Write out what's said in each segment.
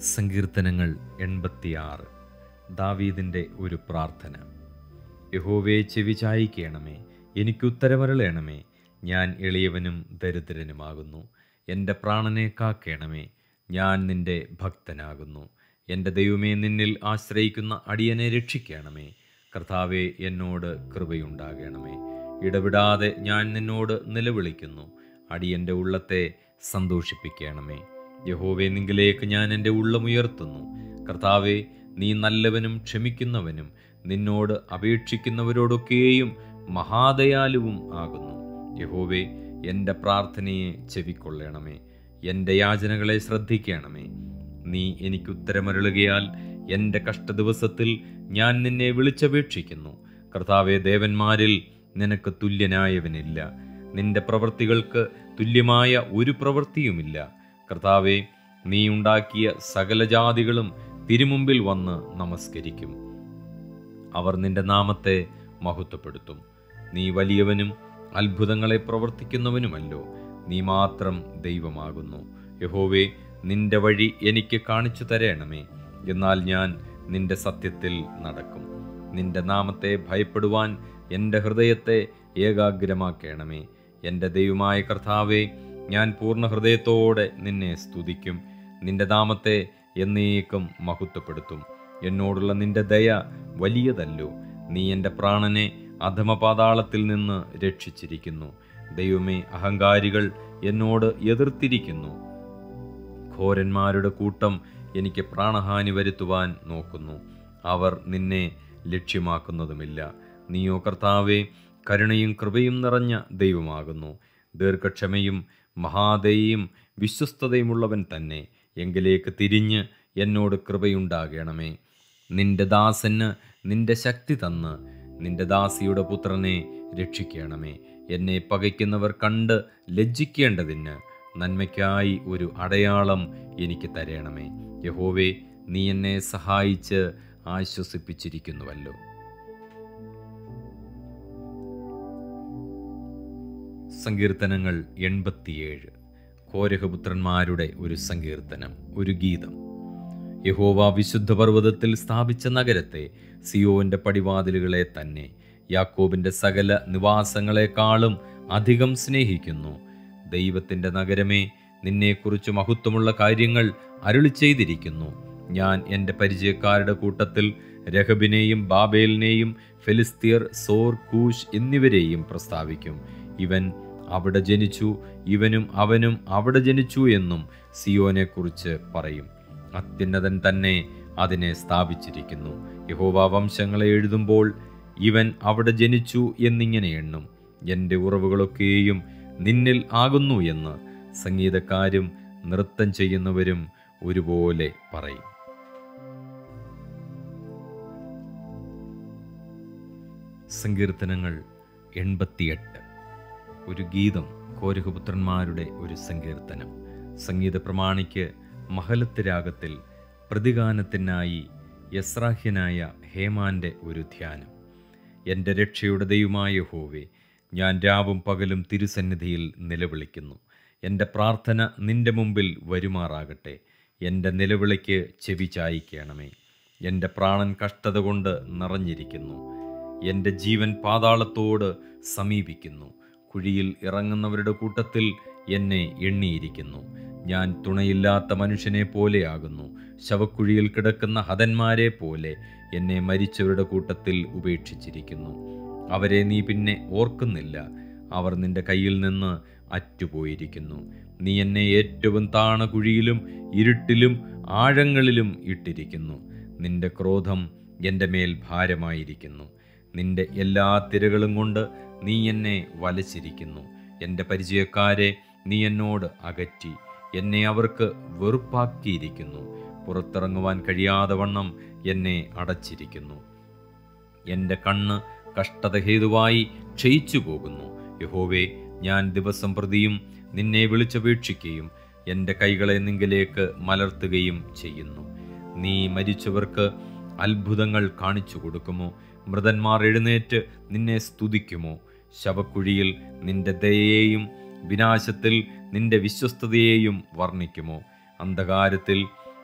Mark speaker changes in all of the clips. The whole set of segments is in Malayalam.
Speaker 1: സങ്കീർത്തനങ്ങൾ എൺപത്തിയാറ് ദാവീദിൻ്റെ ഒരു പ്രാർത്ഥന യഹോവേ ചെവി ചായിക്കണമേ എനിക്കുത്തരമരളേണമേ ഞാൻ എളിയവനും ദരിദ്രനുമാകുന്നു എൻ്റെ പ്രാണനെ കാക്കേണമേ ഞാൻ നിൻ്റെ ഭക്തനാകുന്നു എൻ്റെ ദൈവമേ നിന്നിൽ ആശ്രയിക്കുന്ന അടിയനെ രക്ഷിക്കണമേ കർത്താവെ എന്നോട് കൃപയുണ്ടാകണമേ ഇടവിടാതെ ഞാൻ നിന്നോട് നിലവിളിക്കുന്നു അടിയൻ്റെ ഉള്ളത്തെ സന്തോഷിപ്പിക്കണമേ യഹോവേ നിങ്കിലേക്ക് ഞാൻ എൻ്റെ ഉള്ളമുയർത്തുന്നു കർത്താവെ നീ നല്ലവനും ക്ഷമിക്കുന്നവനും നിന്നോട് അപേക്ഷിക്കുന്നവരോടൊക്കെയും മഹാദയാലുവും ആകുന്നു യഹോവേ എൻ്റെ പ്രാർത്ഥനയെ ചെവിക്കൊള്ളണമേ എൻ്റെ യാചനകളെ ശ്രദ്ധിക്കണമേ നീ എനിക്ക് ഉത്തരമരുളുകയാൽ എൻ്റെ കഷ്ടദിവസത്തിൽ ഞാൻ നിന്നെ വിളിച്ചപേക്ഷിക്കുന്നു കർത്താവെ ദേവന്മാരിൽ നിനക്ക് തുല്യനായവനില്ല നിന്റെ പ്രവൃത്തികൾക്ക് തുല്യമായ ഒരു പ്രവൃത്തിയുമില്ല കർത്താവെ നീ ഉണ്ടാക്കിയ സകല ജാതികളും തിരുമുമ്പിൽ വന്ന് നമസ്കരിക്കും അവർ നിന്റെ നാമത്തെ മഹത്വപ്പെടുത്തും നീ വലിയവനും അത്ഭുതങ്ങളെ പ്രവർത്തിക്കുന്നവനുമല്ലോ നീ മാത്രം ദൈവമാകുന്നു യഹോവേ നിന്റെ വഴി എനിക്ക് കാണിച്ചു തരേണമേ എന്നാൽ ഞാൻ നിന്റെ സത്യത്തിൽ നടക്കും നിന്റെ നാമത്തെ ഭയപ്പെടുവാൻ എൻ്റെ ഹൃദയത്തെ ഏകാഗ്രമാക്കണമേ എൻ്റെ ദൈവമായ കർത്താവെ ഞാൻ പൂർണ്ണ ഹൃദയത്തോടെ നിന്നെ സ്തുതിക്കും നിന്റെ നാമത്തെ എന്നേക്കും മഹത്വപ്പെടുത്തും എന്നോടുള്ള നിന്റെ ദയ വലിയതല്ലോ നീ എൻ്റെ പ്രാണനെ അധമപാതാളത്തിൽ നിന്ന് രക്ഷിച്ചിരിക്കുന്നു ദൈവമേ അഹങ്കാരികൾ എന്നോട് എതിർത്തിരിക്കുന്നു ഘോരന്മാരുടെ കൂട്ടം എനിക്ക് പ്രാണഹാനി വരുത്തുവാൻ നോക്കുന്നു അവർ നിന്നെ ലക്ഷ്യമാക്കുന്നതുമില്ല നീയോ കർത്താവെ കരുണയും കൃപയും നിറഞ്ഞ ദൈവമാകുന്നു ദീർഘക്ഷമയും മഹാദയും വിശ്വസ്തതയുമുള്ളവൻ തന്നെ എങ്കിലേക്ക് തിരിഞ്ഞ് എന്നോട് കൃപയുണ്ടാകണമേ നിന്റെ ദാസന് നിന്റെ ശക്തി തന്ന് നിന്റെ ദാസിയുടെ പുത്രനെ രക്ഷിക്കണമേ എന്നെ പകയ്ക്കുന്നവർ കണ്ട് ലജ്ജിക്കേണ്ടതിന് നന്മയ്ക്കായി ഒരു അടയാളം എനിക്ക് തരയണമേ യഹോവേ നീ എന്നെ സഹായിച്ച് ആശ്വസിപ്പിച്ചിരിക്കുന്നുവല്ലോ സങ്കീർത്തനങ്ങൾ എൺപത്തിയേഴ് കോരഹപുത്രന്മാരുടെ ഒരു സങ്കീർത്തനം ഒരു ഗീതം യഹോവ വിശുദ്ധ പർവ്വതത്തിൽ സ്ഥാപിച്ച നഗരത്തെ സിയോന്റെ പടിവാതിലുകളെ തന്നെ യാക്കോബിന്റെ സകല നിവാസങ്ങളെക്കാളും അധികം സ്നേഹിക്കുന്നു ദൈവത്തിന്റെ നഗരമേ നിന്നെക്കുറിച്ച് മഹത്വമുള്ള കാര്യങ്ങൾ അരുളി ചെയ്തിരിക്കുന്നു ഞാൻ എൻ്റെ പരിചയക്കാരുടെ കൂട്ടത്തിൽ രഹബിനെയും ബാബേലിനെയും ഫെലിസ്തീർ സോർ കൂഷ് എന്നിവരെയും പ്രസ്താവിക്കും ഇവൻ അവിടെ ജനിച്ചു ഇവനും അവനും അവിടെ ജനിച്ചു എന്നും സിയോനെക്കുറിച്ച് പറയും അത്യുന്നതൻ തന്നെ അതിനെ സ്ഥാപിച്ചിരിക്കുന്നു യഹോവ വംശങ്ങളെ എഴുതുമ്പോൾ ഇവൻ അവിടെ ജനിച്ചു എന്നിങ്ങനെ എണ്ണും എൻ്റെ ഉറവുകളൊക്കെയും നിന്നിൽ ആകുന്നു എന്ന് സംഗീതക്കാരും നൃത്തം ചെയ്യുന്നവരും ഒരുപോലെ പറയും സങ്കീർത്തനങ്ങൾ എൺപത്തിയെട്ട് ഒരു ഗീതം കോരഹപുത്രന്മാരുടെ ഒരു സങ്കീർത്തനം സംഗീത പ്രമാണിക്ക് മഹലത്ത് രാഗത്തിൽ പ്രതിഗാനത്തിനായി യസ്രാഹ്യനായ ഹേമാന്റെ ഒരു ധ്യാനം എൻ്റെ രക്ഷയുടെ ദൈവമായ ഹോവേ ഞാൻ രാവും പകലും തിരുസന്നിധിയിൽ നിലവിളിക്കുന്നു എൻ്റെ പ്രാർത്ഥന നിന്റെ മുമ്പിൽ വരുമാറാകട്ടെ എൻ്റെ നിലവിളിക്ക് ചെവി ചായിക്കണമേ എൻ്റെ പ്രാണൻ കഷ്ടത കൊണ്ട് നിറഞ്ഞിരിക്കുന്നു എൻ്റെ ജീവൻ പാതാളത്തോട് സമീപിക്കുന്നു കുഴിയിൽ ഇറങ്ങുന്നവരുടെ കൂട്ടത്തിൽ എന്നെ എണ്ണിയിരിക്കുന്നു ഞാൻ തുണയില്ലാത്ത മനുഷ്യനെ പോലെയാകുന്നു ശവക്കുഴിയിൽ കിടക്കുന്ന ഹതന്മാരെ പോലെ എന്നെ മരിച്ചവരുടെ കൂട്ടത്തിൽ ഉപേക്ഷിച്ചിരിക്കുന്നു അവരെ നീ പിന്നെ ഓർക്കുന്നില്ല അവർ നിന്റെ കയ്യിൽ നിന്ന് അറ്റുപോയിരിക്കുന്നു നീ എന്നെ ഏറ്റവും താണ കുഴിയിലും ഇരുട്ടിലും ആഴങ്ങളിലും ഇട്ടിരിക്കുന്നു നിന്റെ ക്രോധം എൻ്റെ മേൽ ഭാരമായിരിക്കുന്നു നിന്റെ എല്ലാ തിരകളും കൊണ്ട് നീ എന്നെ വലച്ചിരിക്കുന്നു എൻ്റെ പരിചയക്കാരെ നീ എന്നോട് അകറ്റി എന്നെ അവർക്ക് വെറുപ്പാക്കിയിരിക്കുന്നു പുറത്തിറങ്ങുവാൻ കഴിയാതെ വണ്ണം എന്നെ അടച്ചിരിക്കുന്നു എൻ്റെ കണ്ണ് കഷ്ടതഹേതുവായി ക്ഷയിച്ചു പോകുന്നു യഹോവേ ഞാൻ ദിവസം പ്രതിയും നിന്നെ വിളിച്ചപേക്ഷിക്കുകയും എൻ്റെ കൈകളെ നിങ്കിലേക്ക് മലർത്തുകയും ചെയ്യുന്നു നീ മരിച്ചവർക്ക് അത്ഭുതങ്ങൾ കാണിച്ചു കൊടുക്കുമോ മൃതന്മാർ എഴുന്നേറ്റ് നിന്നെ സ്തുതിക്കുമോ ശവക്കുഴിയിൽ നിന്റെ ദയയെയും വിനാശത്തിൽ നിന്റെ വിശ്വസ്തതയെയും വർണ്ണിക്കുമോ അന്ധകാരത്തിൽ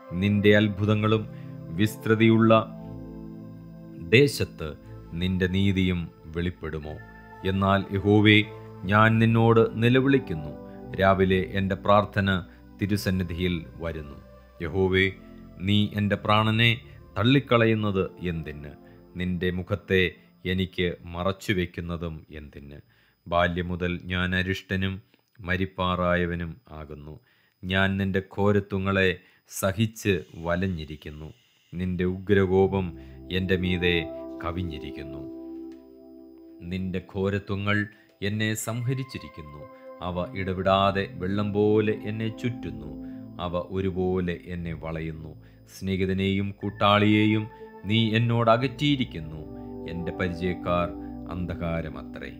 Speaker 1: നിന്റെ അത്ഭുതങ്ങളും വിസ്തൃതിയുള്ള ദേശത്ത് നിന്റെ നീതിയും വെളിപ്പെടുമോ എന്നാൽ യഹോവേ ഞാൻ നിന്നോട് നിലവിളിക്കുന്നു രാവിലെ എൻ്റെ പ്രാർത്ഥന തിരുസന്നിധിയിൽ വരുന്നു യഹോവേ നീ എൻ്റെ പ്രാണനെ തള്ളിക്കളയുന്നത് എന്തിന് നിന്റെ മുഖത്തെ എനിക്ക് മറച്ചുവെക്കുന്നതും എന്തിന് ബാല്യം മുതൽ ഞാൻ അരിഷ്ടനും മരിപ്പാറായവനും ആകുന്നു ഞാൻ നിന്റെ ഘോരത്വങ്ങളെ സഹിച്ച് വലഞ്ഞിരിക്കുന്നു നിന്റെ ഉഗ്രകോപം എൻ്റെ മീതെ കവിഞ്ഞിരിക്കുന്നു നിന്റെ ഘോരത്വങ്ങൾ എന്നെ സംഹരിച്ചിരിക്കുന്നു അവ ഇടവിടാതെ വെള്ളം പോലെ എന്നെ ചുറ്റുന്നു അവ ഒരുപോലെ എന്നെ വളയുന്നു സ്നേഹിതനെയും കൂട്ടാളിയെയും നീ എന്നോട് അകറ്റിയിരിക്കുന്നു എൻ്റെ പരിചയക്കാർ അന്ധകാരമത്രേ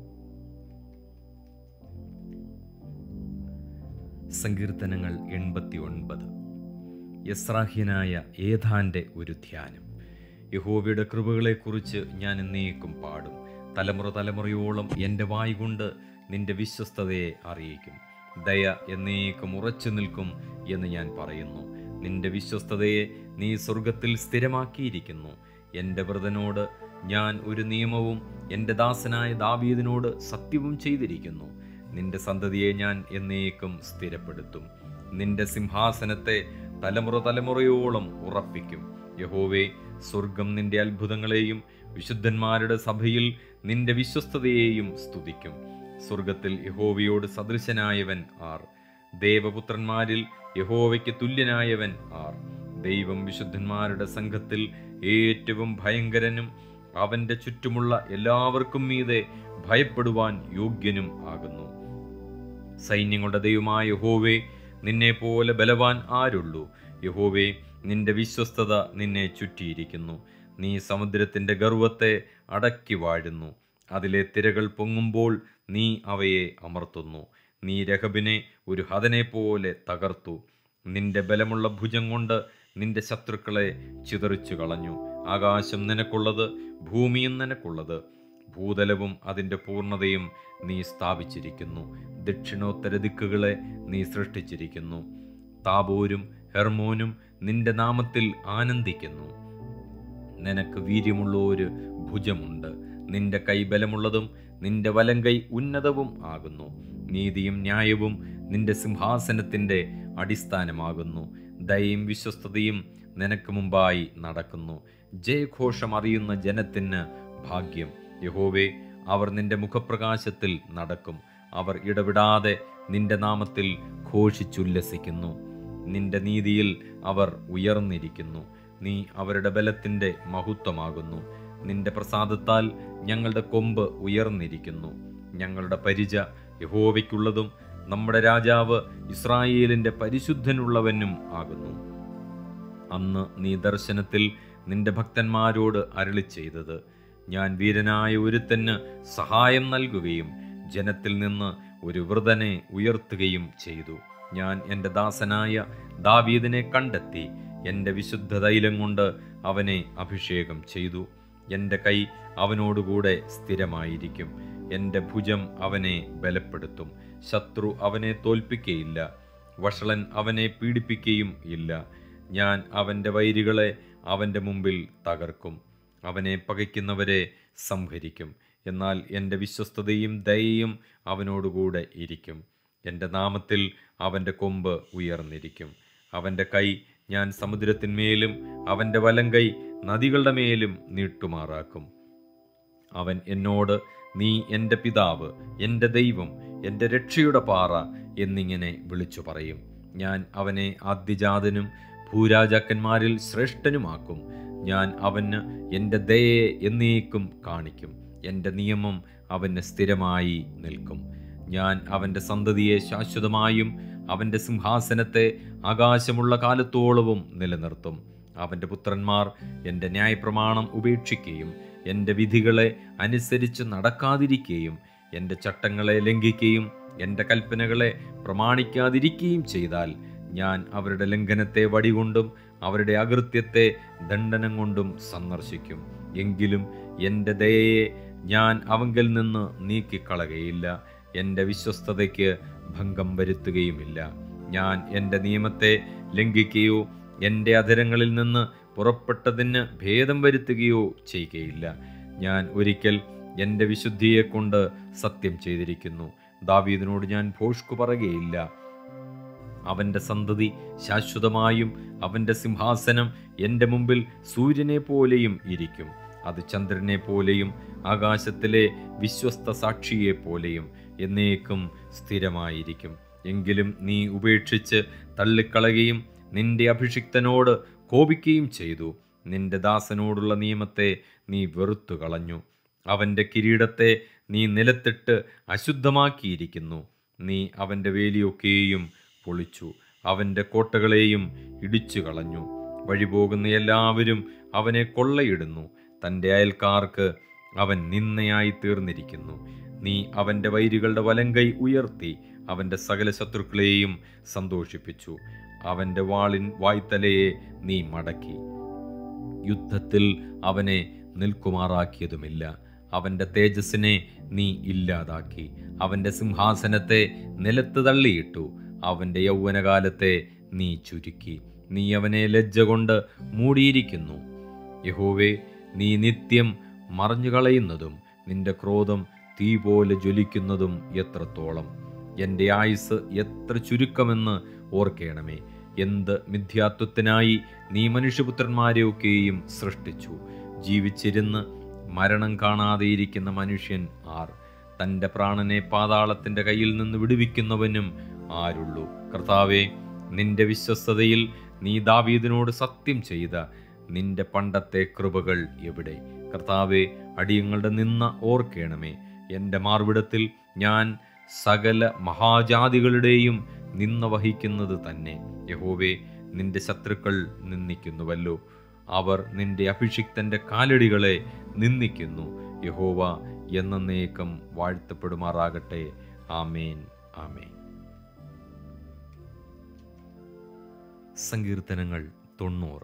Speaker 1: സങ്കീർത്തനങ്ങൾ എൺപത്തി ഒൻപത് യസ്രാഹ്യനായ ഏതാന്റെ ഒരു ധ്യാനം യഹോവയുടെ കൃപകളെക്കുറിച്ച് ഞാൻ എന്നേക്കും പാടും തലമുറ തലമുറയോളം എൻ്റെ വായ് കൊണ്ട് നിന്റെ വിശ്വസ്തതയെ അറിയിക്കും ദയ എന്നേക്കും ഉറച്ചു നിൽക്കും എന്ന് ഞാൻ പറയുന്നു നിന്റെ വിശ്വസ്തതയെ നീ സ്വർഗത്തിൽ സ്ഥിരമാക്കിയിരിക്കുന്നു എൻ്റെ വ്രതനോട് ഞാൻ ഒരു നിയമവും എൻ്റെ ദാസനായ ദാവീദിനോട് സത്യവും ചെയ്തിരിക്കുന്നു നിന്റെ സന്തതിയെ ഞാൻ എന്നേക്കും സ്ഥിരപ്പെടുത്തും നിന്റെ സിംഹാസനത്തെ തലമുറ തലമുറയോളം ഉറപ്പിക്കും യഹോവേ സ്വർഗം നിന്റെ അത്ഭുതങ്ങളെയും വിശുദ്ധന്മാരുടെ സഭയിൽ നിന്റെ വിശ്വസ്തതയെയും സ്തുതിക്കും സ്വർഗത്തിൽ യഹോവയോട് സദൃശനായവൻ ആർ ദേവപുത്രന്മാരിൽ യഹോവയ്ക്ക് തുല്യനായവൻ ആർ ദൈവം വിശുദ്ധന്മാരുടെ സംഘത്തിൽ ഏറ്റവും ഭയങ്കരനും അവന്റെ ചുറ്റുമുള്ള എല്ലാവർക്കും മീതെ ഭയപ്പെടുവാൻ യോഗ്യനും ആകുന്നു സൈന്യങ്ങളുടെ ദൈവമായ യഹോവേ നിന്നെ പോലെ ബലവാൻ ആരുള്ളൂ യഹോവേ നിന്റെ വിശ്വസ്തത നിന്നെ ചുറ്റിയിരിക്കുന്നു നീ സമുദ്രത്തിന്റെ ഗർവത്തെ അടക്കി വാഴുന്നു അതിലെ തിരകൾ പൊങ്ങുമ്പോൾ നീ അവയെ അമർത്തുന്നു നീ രഹബിനെ ഒരു ഹതനെ പോലെ തകർത്തു നിന്റെ ബലമുള്ള ഭുജം കൊണ്ട് നിന്റെ ശത്രുക്കളെ ചിതറിച്ചു കളഞ്ഞു ആകാശം നിനക്കുള്ളത് ഭൂമിയും നിനക്കുള്ളത് ഭൂതലവും അതിൻ്റെ പൂർണ്ണതയും നീ സ്ഥാപിച്ചിരിക്കുന്നു ദക്ഷിണോത്തര ദിക്കുകളെ നീ സൃഷ്ടിച്ചിരിക്കുന്നു താബോരും ഹെർമോനും നിന്റെ നാമത്തിൽ ആനന്ദിക്കുന്നു നിനക്ക് വീര്യമുള്ള ഒരു ഭുജമുണ്ട് നിന്റെ കൈ ബലമുള്ളതും നിന്റെ വലങ്കൈ ഉന്നതവും ആകുന്നു നീതിയും ന്യായവും നിന്റെ സിംഹാസനത്തിന്റെ അടിസ്ഥാനമാകുന്നു ദയയും വിശ്വസ്തതയും നിനക്ക് മുമ്പായി നടക്കുന്നു ജയഘോഷം അറിയുന്ന ജനത്തിന് ഭാഗ്യം യഹോവേ അവർ നിന്റെ മുഖപ്രകാശത്തിൽ നടക്കും അവർ ഇടവിടാതെ നിന്റെ നാമത്തിൽ ഘോഷിച്ചുല്ലസിക്കുന്നു നിന്റെ നീതിയിൽ അവർ ഉയർന്നിരിക്കുന്നു നീ അവരുടെ ബലത്തിന്റെ മഹത്വമാകുന്നു നിന്റെ പ്രസാദത്താൽ ഞങ്ങളുടെ കൊമ്പ് ഉയർന്നിരിക്കുന്നു ഞങ്ങളുടെ പരിച യഹോവയ്ക്കുള്ളതും നമ്മുടെ രാജാവ് ഇസ്രായേലിന്റെ പരിശുദ്ധനുള്ളവനും ആകുന്നു അന്ന് നീ ദർശനത്തിൽ നിന്റെ ഭക്തന്മാരോട് അരളി ചെയ്തത് ഞാൻ വീരനായ ഒരുത്തന് സഹായം നൽകുകയും ജനത്തിൽ നിന്ന് ഒരു വൃതനെ ഉയർത്തുകയും ചെയ്തു ഞാൻ എൻ്റെ ദാസനായ ദാവീദിനെ കണ്ടെത്തി എൻ്റെ വിശുദ്ധ തൈലം കൊണ്ട് അവനെ അഭിഷേകം ചെയ്തു എൻ്റെ കൈ അവനോടുകൂടെ സ്ഥിരമായിരിക്കും എൻ്റെ ഭുജം അവനെ ബലപ്പെടുത്തും ശത്രു അവനെ തോൽപ്പിക്കയില്ല വഷളൻ അവനെ പീഡിപ്പിക്കുകയും ഇല്ല ഞാൻ അവൻ്റെ വൈരികളെ അവൻ്റെ മുമ്പിൽ തകർക്കും അവനെ പകയ്ക്കുന്നവരെ സംഹരിക്കും എന്നാൽ എൻ്റെ വിശ്വസ്തതയും ദയയും അവനോടുകൂടെ ഇരിക്കും എൻ്റെ നാമത്തിൽ അവൻ്റെ കൊമ്പ് ഉയർന്നിരിക്കും അവൻ്റെ കൈ ഞാൻ സമുദ്രത്തിന്മേലും അവൻ്റെ വലങ്കൈ നദികളുടെ മേലും നീട്ടുമാറാക്കും അവൻ എന്നോട് നീ എൻ്റെ പിതാവ് എൻ്റെ ദൈവം എൻ്റെ രക്ഷയുടെ പാറ എന്നിങ്ങനെ വിളിച്ചു പറയും ഞാൻ അവനെ ആദ്യജാതനും ഭൂരാജാക്കന്മാരിൽ ശ്രേഷ്ഠനുമാക്കും ഞാൻ അവന് എൻ്റെ ദയയെ എന്നേക്കും കാണിക്കും എൻ്റെ നിയമം അവന് സ്ഥിരമായി നിൽക്കും ഞാൻ അവൻ്റെ സന്തതിയെ ശാശ്വതമായും അവൻ്റെ സിംഹാസനത്തെ ആകാശമുള്ള കാലത്തോളവും നിലനിർത്തും അവൻ്റെ പുത്രന്മാർ എൻ്റെ ന്യായപ്രമാണം ഉപേക്ഷിക്കുകയും എൻ്റെ വിധികളെ അനുസരിച്ച് നടക്കാതിരിക്കുകയും എൻ്റെ ചട്ടങ്ങളെ ലംഘിക്കുകയും എൻ്റെ കൽപ്പനകളെ പ്രമാണിക്കാതിരിക്കുകയും ചെയ്താൽ ഞാൻ അവരുടെ ലംഘനത്തെ വടികൊണ്ടും അവരുടെ അകൃത്യത്തെ ദണ്ഡനം കൊണ്ടും സന്ദർശിക്കും എങ്കിലും എൻ്റെ ദയയെ ഞാൻ അവങ്കൽ നിന്ന് നീക്കിക്കളകയില്ല എൻ്റെ വിശ്വസ്തതയ്ക്ക് ഭംഗം വരുത്തുകയുമില്ല ഞാൻ എൻ്റെ നിയമത്തെ ലംഘിക്കുകയോ എൻ്റെ അധരങ്ങളിൽ നിന്ന് പുറപ്പെട്ടതിന് ഭേദം വരുത്തുകയോ ചെയ്യുകയില്ല ഞാൻ ഒരിക്കൽ എൻ്റെ വിശുദ്ധിയെക്കൊണ്ട് സത്യം ചെയ്തിരിക്കുന്നു ദാവീദിനോട് ഞാൻ ഭോഷ്കു പറയുകയില്ല അവൻ്റെ സന്തതി ശാശ്വതമായും അവൻ്റെ സിംഹാസനം എൻ്റെ മുമ്പിൽ സൂര്യനെ പോലെയും ഇരിക്കും അത് ചന്ദ്രനെ പോലെയും ആകാശത്തിലെ വിശ്വസ്ത സാക്ഷിയെ പോലെയും എന്നേക്കും സ്ഥിരമായിരിക്കും എങ്കിലും നീ ഉപേക്ഷിച്ച് തള്ളിക്കളയുകയും നിന്റെ അഭിഷിക്തനോട് കോപിക്കുകയും ചെയ്തു നിന്റെ ദാസനോടുള്ള നിയമത്തെ നീ വെറുത്തു കളഞ്ഞു അവൻ്റെ കിരീടത്തെ നീ നിലത്തിട്ട് അശുദ്ധമാക്കിയിരിക്കുന്നു നീ അവൻ്റെ വേലിയൊക്കെയും പൊളിച്ചു അവൻ്റെ കോട്ടകളെയും ഇടിച്ചു കളഞ്ഞു വഴിപോകുന്ന എല്ലാവരും അവനെ കൊള്ളയിടുന്നു തൻ്റെ അയൽക്കാർക്ക് അവൻ നിന്നയായി തീർന്നിരിക്കുന്നു നീ അവൻ്റെ വൈരികളുടെ വലങ്കൈ ഉയർത്തി അവൻ്റെ സകല ശത്രുക്കളെയും സന്തോഷിപ്പിച്ചു അവൻ്റെ വാളിൻ വായ്ത്തലയെ നീ മടക്കി യുദ്ധത്തിൽ അവനെ നിൽക്കുമാറാക്കിയതുമില്ല അവൻ്റെ തേജസ്സിനെ നീ ഇല്ലാതാക്കി അവൻ്റെ സിംഹാസനത്തെ നിലത്ത് തള്ളിയിട്ടു അവൻ്റെ യൗവനകാലത്തെ നീ ചുരുക്കി നീ അവനെ ലജ്ജ കൊണ്ട് മൂടിയിരിക്കുന്നു യഹോവേ നീ നിത്യം മറഞ്ഞു കളയുന്നതും നിന്റെ ക്രോധം തീ പോലെ ജ്വലിക്കുന്നതും എത്രത്തോളം എൻ്റെ ആയുസ് എത്ര ചുരുക്കമെന്ന് ഓർക്കേണമേ എന്ത് മിഥ്യാത്വത്തിനായി നീ മനുഷ്യപുത്രന്മാരെയൊക്കെയും സൃഷ്ടിച്ചു ജീവിച്ചിരുന്ന് മരണം കാണാതെയിരിക്കുന്ന മനുഷ്യൻ ആർ തൻ്റെ പ്രാണനെ പാതാളത്തിൻ്റെ കയ്യിൽ നിന്ന് വിടുവിക്കുന്നവനും ആരുള്ളൂ കർത്താവെ നിന്റെ വിശ്വസ്തതയിൽ നീ ദാവീദിനോട് സത്യം ചെയ്ത നിന്റെ പണ്ടത്തെ കൃപകൾ എവിടെ കർത്താവെ അടിയങ്ങളുടെ നിന്ന ഓർക്കേണമേ എൻ്റെ മാർവിടത്തിൽ ഞാൻ സകല മഹാജാതികളുടെയും നിന്ന വഹിക്കുന്നത് തന്നെ യഹോവേ നിന്റെ ശത്രുക്കൾ നിന്ദിക്കുന്നുവല്ലോ അവർ നിന്റെ അഭിഷിക്തന്റെ കാലടികളെ നിന്ദിക്കുന്നു യഹോവ എന്നേക്കം വാഴ്ത്തപ്പെടുമാറാകട്ടെ ആമേൻ ആമേൻ സങ്കീർത്തനങ്ങൾ തൊണ്ണൂറ്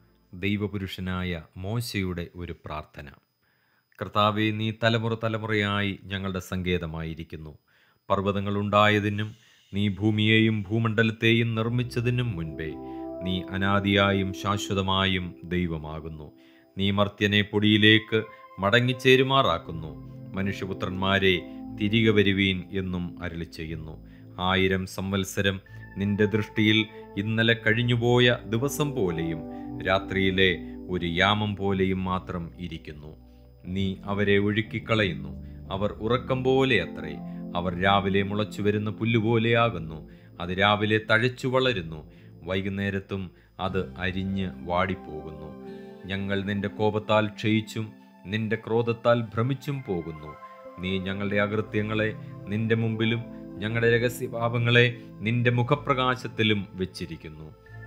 Speaker 1: ദൈവപുരുഷനായ മോശയുടെ ഒരു പ്രാർത്ഥന കർത്താവെ നീ തലമുറ തലമുറയായി ഞങ്ങളുടെ സങ്കേതമായിരിക്കുന്നു പർവ്വതങ്ങൾ ഉണ്ടായതിനും നീ ഭൂമിയെയും ഭൂമണ്ഡലത്തെയും നിർമ്മിച്ചതിനും മുൻപേ നീ അനാദിയായും ശാശ്വതമായും ദൈവമാകുന്നു നീ മർത്യനെ പൊടിയിലേക്ക് മടങ്ങിച്ചേരുമാറാക്കുന്നു മനുഷ്യപുത്രന്മാരെ തിരികെ വരുവീൻ എന്നും അരളി ചെയ്യുന്നു ആയിരം സംവത്സരം നിന്റെ ദൃഷ്ടിയിൽ ഇന്നലെ കഴിഞ്ഞുപോയ ദിവസം പോലെയും രാത്രിയിലെ ഒരു യാമം പോലെയും മാത്രം ഇരിക്കുന്നു നീ അവരെ ഒഴുക്കിക്കളയുന്നു അവർ ഉറക്കം പോലെ അത്രേ അവർ രാവിലെ മുളച്ചു വരുന്ന പുല്ലുപോലെയാകുന്നു അത് രാവിലെ തഴച്ചു വളരുന്നു വൈകുന്നേരത്തും അത് അരിഞ്ഞ് വാടിപ്പോകുന്നു ഞങ്ങൾ നിന്റെ കോപത്താൽ ക്ഷയിച്ചും നിന്റെ ക്രോധത്താൽ ഭ്രമിച്ചും പോകുന്നു നീ ഞങ്ങളുടെ അകൃത്യങ്ങളെ നിന്റെ മുമ്പിലും ഞങ്ങളുടെ രഹസ്യപാപങ്ങളെ നിന്റെ മുഖപ്രകാശത്തിലും വെച്ചിരിക്കുന്നു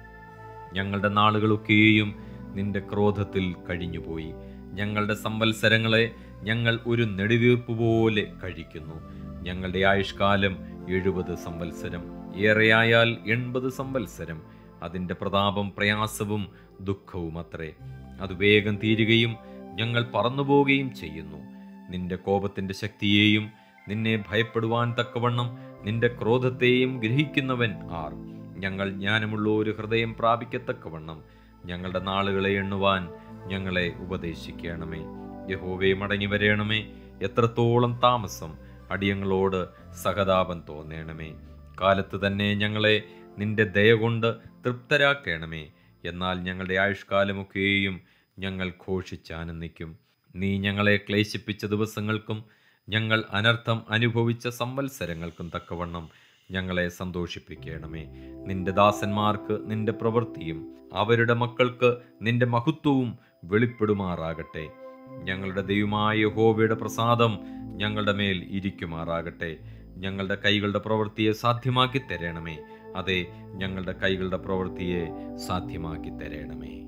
Speaker 1: ഞങ്ങളുടെ നാളുകളൊക്കെയും നിന്റെ ക്രോധത്തിൽ കഴിഞ്ഞുപോയി ഞങ്ങളുടെ സംവത്സരങ്ങളെ ഞങ്ങൾ ഒരു നെടുവീർപ്പ് പോലെ കഴിക്കുന്നു ഞങ്ങളുടെ ആയുഷ്കാലം എഴുപത് സംവത്സരം ഏറെയായാൽ എൺപത് സംവത്സരം അതിൻ്റെ പ്രതാപം പ്രയാസവും ദുഃഖവും അത്രേ അത് വേഗം തീരുകയും ഞങ്ങൾ പറന്നുപോവുകയും ചെയ്യുന്നു നിന്റെ കോപത്തിൻ്റെ ശക്തിയെയും നിന്നെ ഭയപ്പെടുവാൻ തക്കവണ്ണം നിന്റെ ക്രോധത്തെയും ഗ്രഹിക്കുന്നവൻ ആർ ഞങ്ങൾ ജ്ഞാനമുള്ള ഒരു ഹൃദയം പ്രാപിക്കത്തക്കവണ്ണം ഞങ്ങളുടെ നാളുകളെ എണ്ണുവാൻ ഞങ്ങളെ ഉപദേശിക്കണമേ യഹോവേ മടങ്ങി വരേണമേ എത്രത്തോളം താമസം അടിയങ്ങളോട് സഹതാപം തോന്നേണമേ കാലത്ത് തന്നെ ഞങ്ങളെ നിന്റെ ദയ കൊണ്ട് തൃപ്തരാക്കണമേ എന്നാൽ ഞങ്ങളുടെ ആയുഷ്കാലമൊക്കെയും ഞങ്ങൾ ഘോഷിച്ചാനന്ദിക്കും നീ ഞങ്ങളെ ക്ലേശിപ്പിച്ച ദിവസങ്ങൾക്കും ഞങ്ങൾ അനർത്ഥം അനുഭവിച്ച സംവത്സരങ്ങൾക്കും തക്കവണ്ണം ഞങ്ങളെ സന്തോഷിപ്പിക്കണമേ നിന്റെ ദാസന്മാർക്ക് നിന്റെ പ്രവൃത്തിയും അവരുടെ മക്കൾക്ക് നിന്റെ മഹത്വവും വെളിപ്പെടുമാറാകട്ടെ ഞങ്ങളുടെ ദൈവമായ യഹോവയുടെ പ്രസാദം ഞങ്ങളുടെ മേൽ ഇരിക്കുമാറാകട്ടെ ഞങ്ങളുടെ കൈകളുടെ പ്രവൃത്തിയെ സാധ്യമാക്കി തരണമേ അതെ ഞങ്ങളുടെ കൈകളുടെ പ്രവൃത്തിയെ സാധ്യമാക്കി തരണമേ